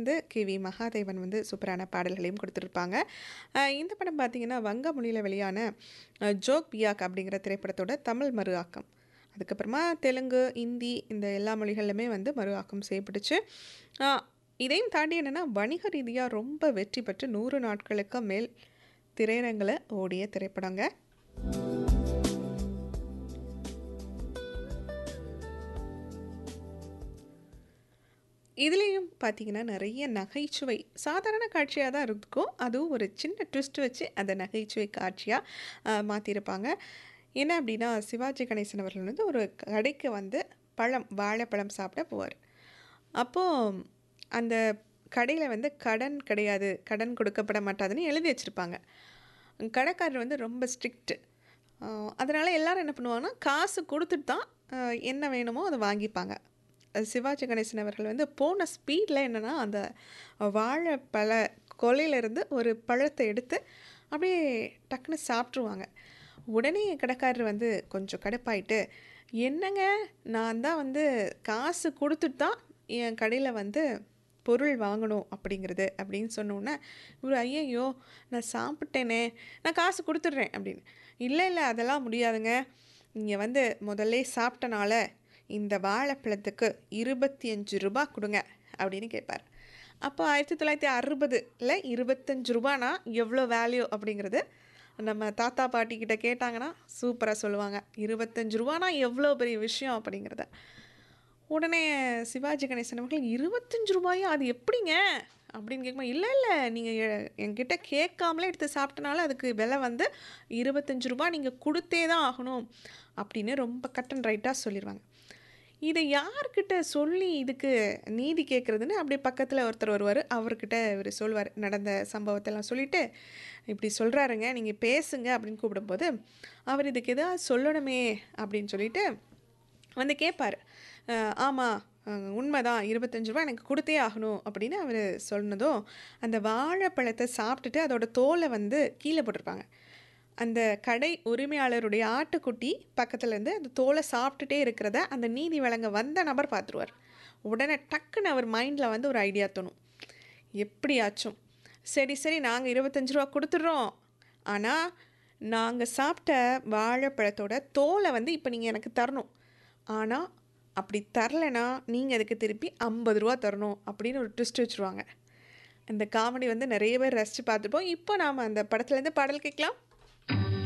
வந்து K V Mahadevan வந்து சூப்பரான பாடல்களையும் கொடுத்துருப்பாங்க அஹ் இந்த படம் பார்த்தீங்கன்னா வங்க மொழியில் வெளியான அஹ், ஜோக் பியாக் அப்படிங்கிற திரைப்படத்தோட தமிழ் மறு ஆக்கம் அதுக்கப்புறமா தெலுங்கு இந்தி இந்த எல்லா மொழிகளிலுமே வந்து மறு ஆக்கம் செய்யப்பட்டுச்சு அஹ், இதையும் தாண்டி என்னென்னா வணிக ரீதியாக ரொம்ப வெற்றி பெற்று நூறு நாட்களுக்கு மேல் திரையரங்கில் ஓடிய திரைப்படங்க இதுலேயும் பார்த்தீங்கன்னா நிறைய நகைச்சுவை சாதாரண காட்சியாக தான் இருக்கும் அதுவும் ஒரு சின்ன ட்விஸ்ட் வச்சு அந்த நகைச்சுவை காட்சியாக மாற்றிருப்பாங்க என்ன அப்படின்னா சிவாஜி கணேசன் அவர்கள் வந்து ஒரு கடைக்கு வந்து பழம் வாழைப்பழம் சாப்பிட போவார் அப்போது அந்த கடையில் வந்து கடன் கிடையாது கடன் கொடுக்கப்பட மாட்டாதுன்னு எழுதி வச்சுருப்பாங்க கடைக்காரர் வந்து ரொம்ப ஸ்ட்ரிக்ட்டு அதனால் எல்லாரும் என்ன பண்ணுவாங்கன்னா காசு கொடுத்துட்டு தான் ஆஹ், என்ன வேணுமோ அதை வாங்கிப்பாங்க அது சிவாஜி கணேசன் அவர்கள் வந்து போன ஸ்பீடில் என்னென்னா அந்த வாழைப்பழ கொலையிலேருந்து ஒரு பழத்தை எடுத்து அப்படியே டக்குன்னு சாப்பிட்ருவாங்க உடனே கடைக்காரர் வந்து கொஞ்சம் கடுப்பாயிட்டு என்னங்க நான் தான் வந்து காசு கொடுத்துட்டு தான் என் கடையில் வந்து பொருள் வாங்கணும் அப்படிங்கிறது அப்படின்னு சொன்னோன்னே இவர் ஐயையோ நான் சாப்பிட்டேனே நான் காசு கொடுத்துட்றேன் அப்படின்னு இல்லை இல்லை அதெல்லாம் முடியாதுங்க நீங்கள் வந்து முதல்ல சாப்பிட்டனால இந்த வாழைப்பழத்துக்கு இருபத்தி அஞ்சு ரூபா கொடுங்க அப்படின்னு கேட்பார் அப்போ ஆயிரத்தி தொள்ளாயிரத்தி அறுபதுல இருபத்தஞ்சு ரூபானா எவ்வளோ வேல்யூ அப்படிங்கிறது நம்ம தாத்தா பாட்டி கிட்ட கேட்டாங்கன்னா சூப்பராக சொல்லுவாங்க இருபத்தஞ்சு ரூபானா எவ்வளோ பெரிய விஷயம் அப்படிங்கிறத உடனே சிவாஜி கணேசன் அவர்கள் இருபத்தஞ்சு ரூபாயா அது எப்படிங்க அப்படின்னு கேட்கும்போது இல்லை இல்லை நீங்கள் என்கிட்ட கேட்காமலே எடுத்து சாப்பிட்டனால அதுக்கு விலை வந்து இருபத்தஞ்சு ரூபா நீங்கள் கொடுத்தே தான் ஆகணும் அப்படின்னு ரொம்ப கட் அண்ட் ரைட்டாக சொல்லிடுவாங்க இதை யார்கிட்ட சொல்லி இதுக்கு நீதி கேட்குறதுன்னு அப்படியே பக்கத்தில் ஒருத்தர் வருவார் அவர்கிட்ட இவர் சொல்வார் நடந்த சம்பவத்தெல்லாம் சொல்லிவிட்டு இப்படி சொல்கிறாருங்க நீங்கள் பேசுங்க அப்படின்னு கூப்பிடும்போது அவர் இதுக்கு எதாவது சொல்லணுமே அப்படின்னு சொல்லிட்டு வந்து கேட்பார் ஆமாம் உண்மைதான் இருபத்தஞ்சு ரூபா எனக்கு கொடுத்தே ஆகணும் அப்படின்னு அவர் சொன்னதும் அந்த வாழைப்பழத்தை சாப்பிட்டுட்டு அதோட தோலை வந்து கீழே போட்டிருப்பாங்க அந்த கடை உரிமையாளருடைய ஆட்டுக்குட்டி பக்கத்துல இருந்து அந்த தோலை சாப்பிட்டுட்டே இருக்கிறத அந்த நீதி வழங்க வந்த நபர் பார்த்துருவார் உடனே டக்குன்னு அவர் மைண்டில் வந்து ஒரு ஐடியா தோணும் எப்படியாச்சும் சரி சரி நாங்கள் இருபத்தஞ்சு ரூபா கொடுத்துட்றோம் ஆனால் நாங்கள் சாப்பிட்ட வாழைப்பழத்தோட தோலை வந்து இப்போ நீங்கள் எனக்கு தரணும் ஆனால் அப்படி தரலைன்னா நீங்கள் அதுக்கு திருப்பி ஐம்பது ரூபா தரணும் அப்படின்னு ஒரு ட்விஸ்ட் வச்சுருவாங்க இந்த காமெடி வந்து நிறைய பேர் ரசித்து பார்த்துப்போம் இப்போ நாம் அந்த படத்துலேருந்து பாடல் கேட்கலாம்